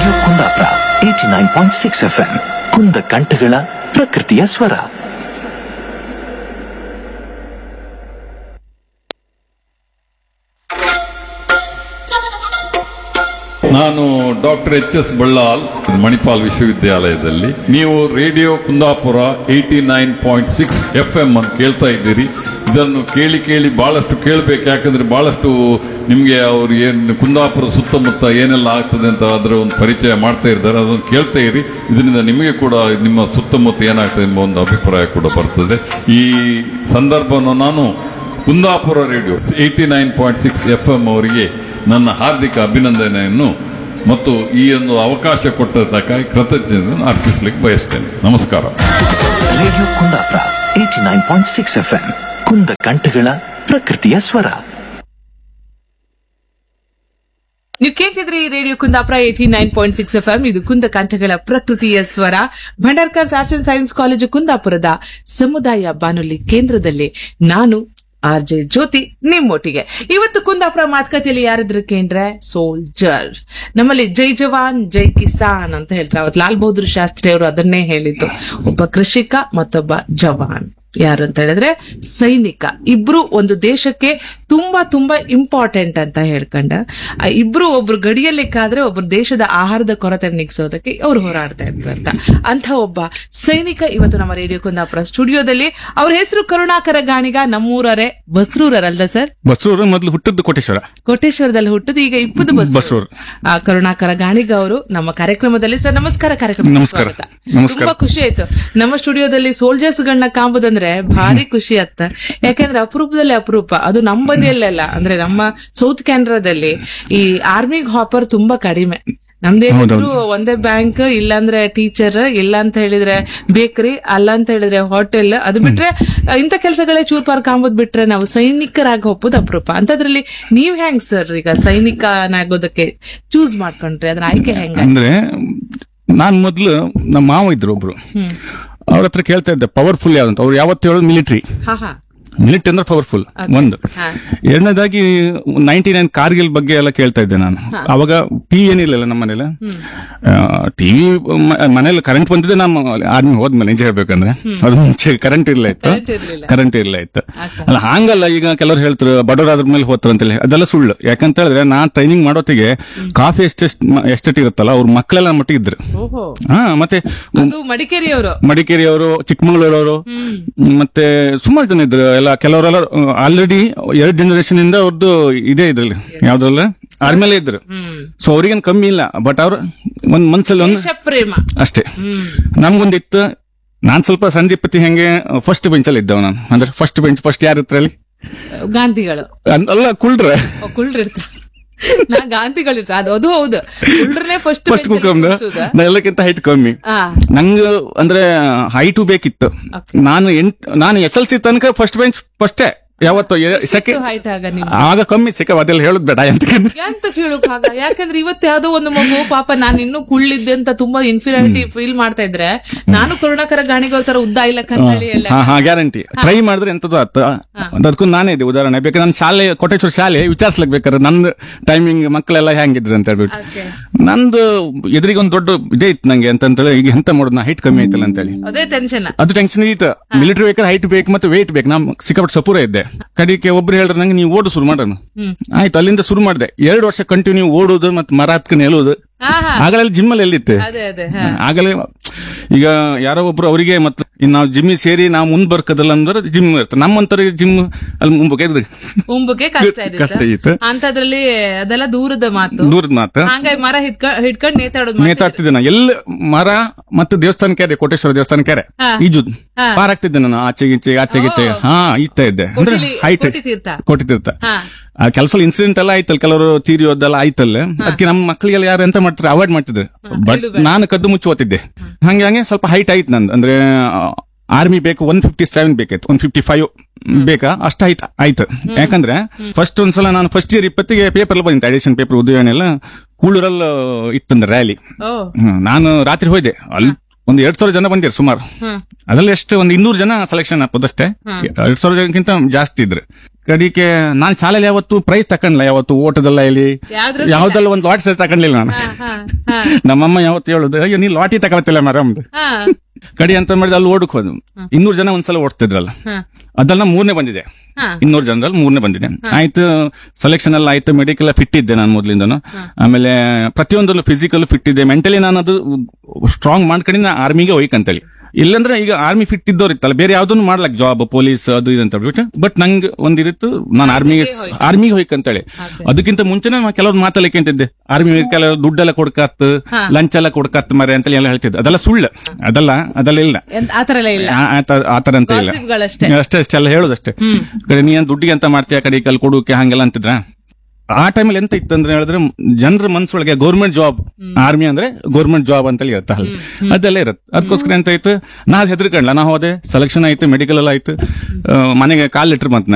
Radio Kundapura eighty nine point six F M ಕುಂದ ಕಂಠಗಳ ಪ್ರಕೃತಿಯ ಸ್ವರ ನಾನು doctor H S Ballal Manipal ವಿಶ್ವವಿದ್ಯಾಲಯದಲ್ಲಿ ನೀವು radio Kundapura eighty nine point six F M ಅಂತ ಕೇಳ್ತಾ ಇದ್ದೀರಿ ಇದನ್ನು ಕೇಳಿ ಕೇಳಿ ಬಹಳಷ್ಟು ಕೇಳಬೇಕು ಯಾಕಂದ್ರೆ ಬಹಳಷ್ಟು ನಿಮಗೆ ಅವ್ರು ಏನು ಕುಂದಾಪುರ ಸುತ್ತಮುತ್ತ ಏನೆಲ್ಲ ಆಗ್ತದೆ ಅಂತ ಅದರ ಒಂದು ಪರಿಚಯ ಮಾಡ್ತಾ ಇದ್ದಾರೆ ಅದನ್ನು ಕೇಳ್ತಾ ಇರಿ ಇದರಿಂದ ನಿಮಗೆ ಕೂಡ ನಿಮ್ಮ ಸುತ್ತಮುತ್ತ ಏನಾಗ್ತದೆ ಎಂಬ ಒಂದು ಅಭಿಪ್ರಾಯ ಕೂಡ ಬರ್ತದೆ ಈ ಸಂದರ್ಭವನ್ನು ನಾನು Kundapura radio eighty nine point six F M ಅವರಿಗೆ ನನ್ನ ಹಾರ್ದಿಕ ಅಭಿನಂದನೆಯನ್ನು ಮತ್ತು ಈ ಒಂದು ಅವಕಾಶ ಕೊಟ್ಟದ್ದಕ್ಕಾಗಿ ಕೃತಜ್ಞತೆಯನ್ನು ಅರ್ಪಿಸಲಿಕ್ಕೆ ಬಯಸ್ತೇನೆ ನಮಸ್ಕಾರ radio Kundapura eighty nine point six F M ಕುಂದ ಕಂಠಗಳ ಪ್ರಕೃತಿಯ ಸ್ವರ ನೀವು ಕೇಳ್ತಿದ್ರಿ radio Kundapura eighty nine point six F M ಇದು ಕುಂದ ಕಂಠಗಳ ಪ್ರಕೃತಿಯ ಸ್ವರ Bhandarkar arts and science college ಕುಂದಾಪುರದ ಸಮುದಾಯ ಬಾನುಲಿ ಕೇಂದ್ರದಲ್ಲಿ ನಾನು ಆರ್ ಜೆ ಜ್ಯೋತಿ ನಿಮ್ಮೊಟ್ಟಿಗೆ ಇವತ್ತು ಕುಂದಾಪುರ ಮಾತುಕತೆಯಲ್ಲಿ ಯಾರಿದ್ರು ಕೇಂದ್ರ ಸೋಲ್ಜರ್ ನಮ್ಮಲ್ಲಿ ಜೈ ಜವಾನ್ ಜೈ ಕಿಸಾನ್ ಅಂತ ಹೇಳ್ತಾರೆ ಅವತ್ತು ಲಾಲ್ ಬಹದ್ದೂರ್ ಶಾಸ್ತ್ರಿ ಅವರು ಅದನ್ನೇ ಹೇಳಿದ್ದು ಒಬ್ಬ ಕೃಷಿಕ ಮತ್ತೊಬ್ಬ ಜವಾನ್ ಯಾರು ಅಂತ ಹೇಳಿದ್ರೆ ಸೈನಿಕ ಇಬ್ರು ಒಂದು ದೇಶಕ್ಕೆ ತುಂಬಾ ತುಂಬಾ ಇಂಪಾರ್ಟೆಂಟ್ ಅಂತ ಹೇಳ್ಕೊಂಡ ಆ ಇಬ್ರು ಒಬ್ರು ಗಡಿಯಲ್ಲಿ ಕಾದ್ರೆ ಒಬ್ರು ದೇಶದ ಆಹಾರದ ಕೊರತೆ ನಿಗ್ಸೋದಕ್ಕೆ ಅವ್ರು ಹೋರಾಡ್ತಾ ಇದ್ರಂತ ಅಂತ ಒಬ್ಬ ಸೈನಿಕ ಇವತ್ತು ನಮ್ಮ ರೇಡಿಯೋ ಕುಂದಾಪುರ ಸ್ಟುಡಿಯೋದಲ್ಲಿ ಅವ್ರ ಹೆಸರು ಕರುಣಾಕರ ಗಾಣಿಗ ನಮ್ಮೂರರೇ ಬಸ್ರೂರರಲ್ದ ಸರ್ ಬಸೂರು ಮೊದಲು ಹುಟ್ಟದ್ದು ಕೋಟೇಶ್ವರ ಕೋಟೇಶ್ವರದಲ್ಲಿ ಹುಟ್ಟದು ಈಗ ಇಪ್ಪದು ಬಸ್ ಬಸ್ರೂರು. ಆ ಕರುಣಾಕರ ಗಾಣಿಗ ಅವರು ನಮ್ಮ ಕಾರ್ಯಕ್ರಮದಲ್ಲಿ ಸರ್ ನಮಸ್ಕಾರ ಕಾರ್ಯಕ್ರಮ ನಮಸ್ಕಾರ. ನಮಸ್ಕಾರ. ತುಂಬಾ ಖುಷಿ ಆಯ್ತು ನಮ್ಮ ಸ್ಟುಡಿಯೋದಲ್ಲಿ ಸೋಲ್ಜರ್ಸ್ ಗಳನ್ನ ಕಾಂಬುದಂದ್ರೆ ಭಾರಿ ಖುಷಿ ಆತ್ತ ಯಾಕಂದ್ರೆ ಅಪರೂಪದಲ್ಲಿ ಅಪರೂಪ ಅದು ನಮ್ಮ ಬದಿಯಲ್ಲೆಲ್ಲ ಅಂದ್ರೆ ನಮ್ಮ ಸೌತ್ ಕೆನರಾದಲ್ಲಿ ಈ ಆರ್ಮಿ ಹಾಪರ್ ತುಂಬಾ ಕಡಿಮೆ ನಮ್ದೇನಿದ್ರು ಒಂದೇ ಬ್ಯಾಂಕ್ ಇಲ್ಲಾಂದ್ರೆ ಟೀಚರ್ ಇಲ್ಲ ಅಂತ ಹೇಳಿದ್ರೆ ಬೇಕರಿ ಅಲ್ಲ ಅಂತ ಹೇಳಿದ್ರೆ ಹೋಟೆಲ್ ಅದು ಬಿಟ್ರೆ ಇಂಥ ಕೆಲಸಗಳೇ ಚೂರ್ ಪಾರ್ ಕಾಂಬೋದ್ ಬಿಟ್ರೆ ನಾವು ಸೈನಿಕರಾಗಿ ಹೋಗ್ಬೋದು ಅಪರೂಪ ಅಂತದ್ರಲ್ಲಿ ನೀವ್ ಹೆಂಗ್ ಸರ್ ಈಗ ಸೈನಿಕನಾಗೋದಕ್ಕೆ ಚೂಸ್ ಮಾಡ್ಕೊಂಡ್ರಿ ಅದ್ರ ಆಯ್ಕೆ ಹೆಂಗ ಅಂದ್ರೆ ನಾನ್ ಮೊದ್ಲು ನಮ್ಮ ಮಾವ ಇದ್ರು ಒಬ್ರು ಅವ್ರ ಹತ್ರ ಕೇಳ್ತಾ ಇದ್ದೆ ಪವರ್ಫುಲ್ ಯಾವ್ದಂತ ಅವ್ರು ಯಾವತ್ತು ಹೇಳೋದು ಮಿಲಿಟರಿ ಹಾ ಹಾ ಮಿಲಿಟರಿ ಅಂದ್ರೆ ಪವರ್ಫುಲ್ ಒಂದು ಹಾ. ಎರಡನೇದಾಗಿ ನೈನ್ಟಿ ನೈನ್ ಕಾರ್ಗಿಲ್ ಬಗ್ಗೆ ಎಲ್ಲ ಕೇಳ್ತಾ ಇದ್ದೆ ನಾನು ಅವಾಗ ಟಿವಿ ಏನಿಲ್ಲ ನಮ್ಮ ಮನೇಲಿ ಟಿವಿ ಮನೇಲಿ ಕರೆಂಟ್ ಬಂದಿದೆ ನಮ್ಮ ಆರ್ಮಿ ಹೋದ್ಮೇಲೆ ನಿಜ ಹೇಳ್ಬೇಕಂದ್ರೆ ಅದು ಮುಂಚೆ ಕರೆಂಟ್ ಇಲ್ಲ ಇತ್ತು Current ಇರ್ಲಿಲ್ಲ. ಕರೆಂಟ್ ಇಲ್ಲ ಇತ್ತು ಅಲ್ಲ ಹಂಗಲ್ಲ ಈಗ ಕೆಲವರು ಹೇಳ್ತಾರೆ ಬಡವರಾದ್ರ ಮೇಲೆ ಹೋತ್ರ ಅಂತೇಳಿ ಅದೆಲ್ಲ ಸುಳ್ಳು ಯಾಕಂತ ಹೇಳಿದ್ರೆ ನಾನ್ ಟ್ರೈನಿಂಗ್ ಮಾಡೋತ್ತಿಗೆ ಕಾಫಿ ಎಸ್ಟೇಟ್ ಎಸ್ಟೇಟ್ ಇರುತ್ತಲ್ಲ ಅವ್ರ ಮಕ್ಕಳೆಲ್ಲ ಮಟ್ಟಿಗೆ ಇದ್ರು ಓಹೋ ಹಾ ಮತ್ತೆ ಅದು ಮಡಿಕೇರಿಯವರು ಮಡಿಕೇರಿಯವರು ಚಿಕ್ಕಮಗಳೂರವರು ಮತ್ತೆ ಸುಮಾರು ಜನ ಇದ್ರು ಎಲ್ಲ ಕೆಲವರೆಲ್ಲ ಆಲ್ರೆಡಿ ಎರಡು ಜನರೇಷನ್ ಇಂದ ಅವ್ರದ್ದು ಇದೇ ಇದ್ರಲ್ಲಿ ಯಾವ್ದ್ರಲ್ಲ ಆರ್ಮೇಲೆ ಇದ್ರು ಹ್ಮ್ ಸೊ ಅವ್ರಿಗೇನ್ ಕಮ್ಮಿ ಇಲ್ಲ ಬಟ್ ಅವ್ರು ಒಂದ್ ಮನ್ಸಲ್ಲಿ ಒಂದು ದೇಶ ಪ್ರೇಮ ಅಷ್ಟೇ ಹ್ಮ್ ನಮ್ಗೊಂದಿತ್ತು ನಾನ್ ಸ್ವಲ್ಪ ಸಂದೀಪತಿ ಹೆಂಗೆ ಫಸ್ಟ್ ಬೆಂಚ್ ಅಲ್ಲಿ ಇದ್ದವ ನಾನು ಅಂದ್ರೆ ಫಸ್ಟ್ ಬೆಂಚ್ ಫಸ್ಟ್ ಯಾರ ಹತ್ರ ಅಲ್ಲಿ ಗಾಂಧಿಗಳು ಅನ್- ಅಲ್ಲ ಕುಳ್ರ ಓ, ಕುಳ್ರಿರ್ತಾರೆ ನಾ ಗಾಂಧಿಗಳಿರ್ತಾರೆ ಅದು ಅದು ಹೌದು ಕುಳ್ರನೇ ಫಸ್ಟ್ ಫಸ್ಟ್ ಕುಕಮ್ನ ನಾ ಎಲ್ಲಕ್ಕಿಂತ ಹೈಟ್ ಕಮ್ಮಿ ಆ ನಂಗೆ ಅಂದ್ರೆ ಹೈಟು ಬೇಕಿತ್ತು Okay. ನಾನು ಎಂಟ್ ನಾನು ಎಸ್ ಎಲ್ ಸಿ ತನಕ ಫಸ್ಟ್ ಬೆಂಚ್ ಫಸ್ಟೇ ಯಾವತ್ತು ಸೆಕೆಂಡ್ ಹೈಟ್ ಆಗ ನಿಮ್ ಆಗ ಕಮ್ಮಿ ಸಿಕ್ಕ ಅದೆಲ್ಲ ಹೇಳುದ್ ಬೇಡ ಅಂತ ಎಂತ ಕೇಳೋಕಾಗ ಯಾಕಂದ್ರೆ ಇವತ್ತು ಯಾವ್ದೋ ಒಂದು ಮಗು ಪಾಪ ನಾನು ಇನ್ನೂ ಕುಳ್ಳಿದ್ದೆ ಅಂತ ತುಂಬಾ ಇನ್ಫೀರಿಯಾರಿಟಿ ಫೀಲ್ ಮಾಡ್ತಾ ಇದ್ರೆ ನಾನು ಕರುಣಾಕರ ಗಾಣಿಗಳ ತರ ಉದ್ದ ಇಲ್ಲ ಕನ್ನಡಿ ಎಲ್ಲ ಹಾ ಹಾ ಗ್ಯಾರಂಟಿ ಟ್ರೈ ಮಾಡಿದ್ರೆ ಎಂತದ್ದು ಆತ ಅದಕ್ಕೂ ನಾನೇ ಇದೆ ಉದಾಹರಣೆ ಬೇಕಾದ್ರೆ ನನ್ನ ಶಾಲೆ ಕೋಟೇಶ್ವರ ಶಾಲೆ ವಿಚಾರಿಸ್ಲಿಕ್ಕೆ ಬೇಕಾದ್ರೆ ನಂದು ಟೈಮಿಂಗ್ ಮಕ್ಕಳೆಲ್ಲ ಹೆಂಗಿದ್ರು ಅಂತ ಹೇಳ್ಬಿಟ್ಟು Okay. ನಂದು ಎದುರಿಗೆ ಒಂದು ದೊಡ್ಡ ಇದೇ ಇತ್ತು ನಂಗೆ ಅಂತಂತೇಳಿ ಈಗ ಎಂತ ಮಾಡೋದು ನಾ ಹೈಟ್ ಕಮ್ಮಿ ಆಯ್ತಲ್ಲ ಅಂತೇಳಿ ಅದೇ ಟೆನ್ಷನ್ ಅದು ಟೆನ್ಷನ್ ಇತ್ತು ಮಿಲಿಟರಿ ಬೇಕಾದ್ರೆ ಹೈಟ್ ಬೇಕು ಮತ್ತೆ ವೇಟ್ ಬೇಕು ನಮ್ ಸಿಕ್ಕಾಪಟ್ಟೆ ಸಪೂರ ಇದ್ದೆ ಕಡಿಕೆ ಒಬ್ರು ಹೇಳಿದ್ರೆ ನಂಗೆ ನೀವು ಓಡು ಶುರು ಮಾಡೋಣ ಆಯ್ತು ಅಲ್ಲಿಂದ ಶುರು ಮಾಡಿದೆ ಎರಡು ವರ್ಷ ಕಂಟಿನ್ಯೂ ಓಡುದು ಮತ್ತೆ ಮರ ಹತ್ಕೊಂಡು ಹೇಳುವುದು ಹಾ ಹಾ ಆಗಲೆಲ್ಲ ಜಿಮ್ಮಲ್ಲಿ ಎಲ್ಲಿತ್ತೆ ಅದೇ ಅದೇ ಹಾ ಆಗಲೇ ಈಗ ಯಾರೋ ಒಬ್ರು ಅವರಿಗೆ ಮತ್ತೆ ಇನ್ನು ನಾವು ಜಿಮ್ಮಿಗೆ ಸೇರಿ ನಾವು ಮುಂದ್ ಬರ್ಕದಲ್ಲ ಅಂದ್ರೆ ಜಿಮ್ ಇರುತ್ತೆ ನಮ್ಮಂತರಿಗೆ ಜಿಮ್ ಅಲ್ಲಿ ಮುಂಬಕ್ಕೆ ಉಂಬಕ್ಕೆ ಕಷ್ಟ ಕಷ್ಟ ಇದೆ ಇತ್ತು. ಅಂತದ್ರಲ್ಲಿ ಅದೆಲ್ಲ ದೂರದ ಮಾತು ದೂರದ ಮಾತು ಹಂಗಾಗಿ ಮರ ಹಿಡ್ಕೊಂಡ್ ಹಿಡ್ಕೊಂಡ್ ನೇತಾಡೋದು ಮಾಡ್ತಿದ್ರು. ನೇತಾಡ್ತಿದ್ದೆ ನಾನು ಎಲ್ಲ ಮರ ಮತ್ತು ದೇವಸ್ಥಾನ ಕೆರೆ ಕೋಟೇಶ್ವರ ದೇವಸ್ಥಾನ ಕೆರೆ ಹಾ. ಈಜು ಹಾ. ಪಾರ್ ಆಗ್ತಿದ್ದೆ ನಾನು ಆಚೆಗೆ ಈಚೆಗೆ ಆಚೆಗೆ ಈಚೆಗೆ ಓ. ಹಾ ಈಜ್ತಾ ಇದ್ದೆ ಅಂದ್ರೆ ಕೋಟಿಲಿ- ಹೈಟ್ ಕೋಟಿ ತೀರ್ಥ. ಕೋಟಿ ತೀರ್ಥ ಹಾ ಆ ಕೆಲಸ ಇನ್ಸಿಡೆಂಟ್ ಎಲ್ಲ ಆಯ್ತಲ್ಲ ಕೆಲವರು ತೀರಿಯೋದೆಲ್ಲ ಆಯ್ತಲ್ಲ ಅದಕ್ಕೆ ನಮ್ಮ ಮಕ್ಕಳಿಗೆಲ್ಲ ಯಾರು ಎಂತ ಮಾಡ್ತಾರೆ ಅವಾಯ್ಡ್ ಮಾಡ್ತಿದ್ರು ಬಟ್ ಎಲ್ಲೂ ಬೇಡ. ನಾನು ಕದ್ದು ಮುಚ್ಚಿ ಓದ್ತಿದ್ದೆ ಹಂಗೆ ಹಂಗೆ ಸ್ವಲ್ಪ ಹೈಟ್ ಆಯ್ತು ನಂದು ಅಂದ್ರೆ ಆರ್ಮಿ ಬೇಕು ಒನ್ ಫಿಫ್ಟಿ ಸೆವೆನ್ ಬೇಕಾಯ್ತು ಒನ್ ಫಿಫ್ಟಿ ಫೈವ್ ಬೇಕಾ ಅಷ್ಟ ಆಯ್ತು ಆಯ್ತು ಯಾಕಂದ್ರೆ ಫಸ್ಟ್ ಒಂದ್ಸಲ ನಾನು ಫಸ್ಟ್ ಇಯರ್ ಇಪ್ಪತ್ತಿಗೆ ಪೇಪರ್ ಬಂದಿತ್ತು ಎಡಿಷನ್ ಪೇಪರ್ ಉದ್ಯೋಗ ಎಲ್ಲ ಕೂಳೂರಲ್ಲಿ ಇತ್ತಂದ್ರೆ ರ್ಯಾಲಿ ಓ ನಾನು ರಾತ್ರಿ ಹೋಯ್ದೆ ಅಲ್ಲಿ ಒಂದು ಎರಡ್ ಸಾವಿರ ಜನ ಬಂದಿರು ಸುಮಾರು ಹ್ಮ್ ಅದ್ರಲ್ಲಿ ಎಷ್ಟು ಒಂದು ಇನ್ನೂರು ಜನ ಸೆಲೆಕ್ಷನ್ ಹಾಕೋದಷ್ಟೇ ಎರಡ್ ಸಾವಿರ ಜನಕ್ಕಿಂತ ಜಾಸ್ತಿ ಇದ್ರು ಕಡಿಕೆ ನಾನ್ ಶಾಲೆಯಲ್ಲಿ ಯಾವತ್ತು ಪ್ರೈಸ್ ತಕೊಂಡ್ಲ ಯಾವತ್ತು ಓಟದಲ್ಲ ಇಲ್ಲಿ ಯಾವ್ದ್ರಲ್ಲೂ ಯಾವ್ದಲ್ಲ ಒಂದು ಲಾಟ್ ಸರಿ ತಕೊಂಡ್ಲಿಲ್ಲ ನಾನು ಹಾ, ಹಾ, ನಮ್ಮಮ್ಮ ಯಾವತ್ತು ಹೇಳುದು ಅಯ್ಯೋ ನೀ ಲಾಟಿ ತಗೊಳ್ತಿಲ್ಲ ಮೇಡಮ್ ಹಾ, ಕಡಿ ಅಂತ ಮಾಡಿದ್ರೆ ಅಲ್ಲಿ ಓಡಕ್ ಹೋದ್ ಇನ್ನೂರು ಜನ ಒಂದ್ಸಲ ಓಡ್ತಿದ್ರಲ್ಲ ಹಾ, ಅದೆಲ್ಲ ಮೂರನೇ ಬಂದಿದೆ ಹಾ. ಇನ್ನೂರು ಜನರಲ್ಲಿ ಮೂರನೇ ಬಂದಿದೆ ಆಯ್ತು ಸೆಲೆಕ್ಷನ್ ಎಲ್ಲ ಆಯ್ತು ಮೆಡಿಕಲ್ ಫಿಟ್ ಇದ್ದೆ ನಾನು ಮೊದ್ಲಿಂದನು ಆಮೇಲೆ ಪ್ರತಿಯೊಂದಲ್ಲೂ ಫಿಸಿಕಲ್ ಫಿಟ್ ಇದೆ ಮೆಂಟಲಿ ನಾನು ಅದು ಸ್ಟ್ರಾಂಗ್ ಮಾಡ್ಕೊಂಡು ಆರ್ಮಿಗೆ ಹೋಯ್ಕಂತೇಳಿ ಇಲ್ಲಂದ್ರೆ ಈಗ ಆರ್ಮಿ ಫಿಟ್ ಇದ್ದವ್ರು ಇತ್ತಲ್ಲ ಬೇರೆ ಯಾವ್ದನ್ನು ಮಾಡ್ಲಕ್ ಜಾಬ್ ಪೊಲೀಸ್ ಅದು ಇದು ಅಂತ ಹೇಳ್ಬಿಟ್ಟು ಬಟ್ ನಂಗೆ ಒಂದಿರುತ್ತು ನಾನು ಆರ್ಮಿಗೆ ಆರ್ಮಿಗೆ ಹೋಯ್ಕಂತೇಳಿ ಅದಕ್ಕಿಂತ ಮುಂಚೆನೆ ನಾನು ಕೆಲವ್ರು ಮಾತಲ್ಲಕ್ಕೆ ಅಂತಿದ್ದೆ ಆರ್ಮಿ ಕೆಲವು ದುಡ್ಡೆಲ್ಲ ಕೊಡ್ಕತ್ ಲಂಚ್ ಎಲ್ಲ ಕೊಡ್ಕತ್ ಮರೆ ಅಂತ ಎಲ್ಲ ಹೇಳ್ತಿದ್ದೆ ಅದೆಲ್ಲ ಸುಳ್ಳು ಅದಲ್ಲ ಅದೆಲ್ಲ ಇಲ್ಲ ಎಂತ- ಆತರ ಎಲ್ಲ ಇಲ್ಲ ಆ- ಆತ- ಆತರ ಅಂತ ಇಲ್ಲ ಗಾಸಿಪ್ಗಳಷ್ಟೇ. ಅಷ್ಟೇ ಅಷ್ಟೇ ಎಲ್ಲ ಹೇಳೋದಷ್ಟೇ ಕಡೆ ನೀ ಏನ್ ದುಡ್ಡಿಗೆ ಅಂತ ಮಾಡ್ತೀಯ ಕಡೆ ಕಲ್ ಕೊಡುಕೆ ಹಂಗೆಲ್ಲ ಅಂತಿದ್ರ ಆ ಟೈಮಲ್ಲಿ ಎಂತ ಇತ್ತು ಅಂದ್ರೆ ಹೇಳಿದ್ರೆ ಜನರ ಮನ್ಸೊಳಗೆ ಗೌರ್ಮೆಂಟ್ ಜಾಬ್ ಆರ್ಮಿ ಅಂದ್ರೆ ಗೌರ್ಮೆಂಟ್ ಜಾಬ್ ಅಂತ ಇರುತ್ತೆ ಅಲ್ಲಿ ಅದೆಲ್ಲ ಇರುತ್ತೆ ಅದಕ್ಕೋಸ್ಕರ ಎಂತ ಆಯ್ತು ನಾ ಹೆದರ್ಕಂಡ್ಲ ನಾ ಹೋದೆ ಸೆಲೆಕ್ಷನ್ ಆಯ್ತು ಮೆಡಿಕಲ್ ಎಲ್ಲ ಆಯ್ತು ಆ, ಮನೆಗೆ ಕಾಲ್ ಲೆಟರ್ ಬಂತು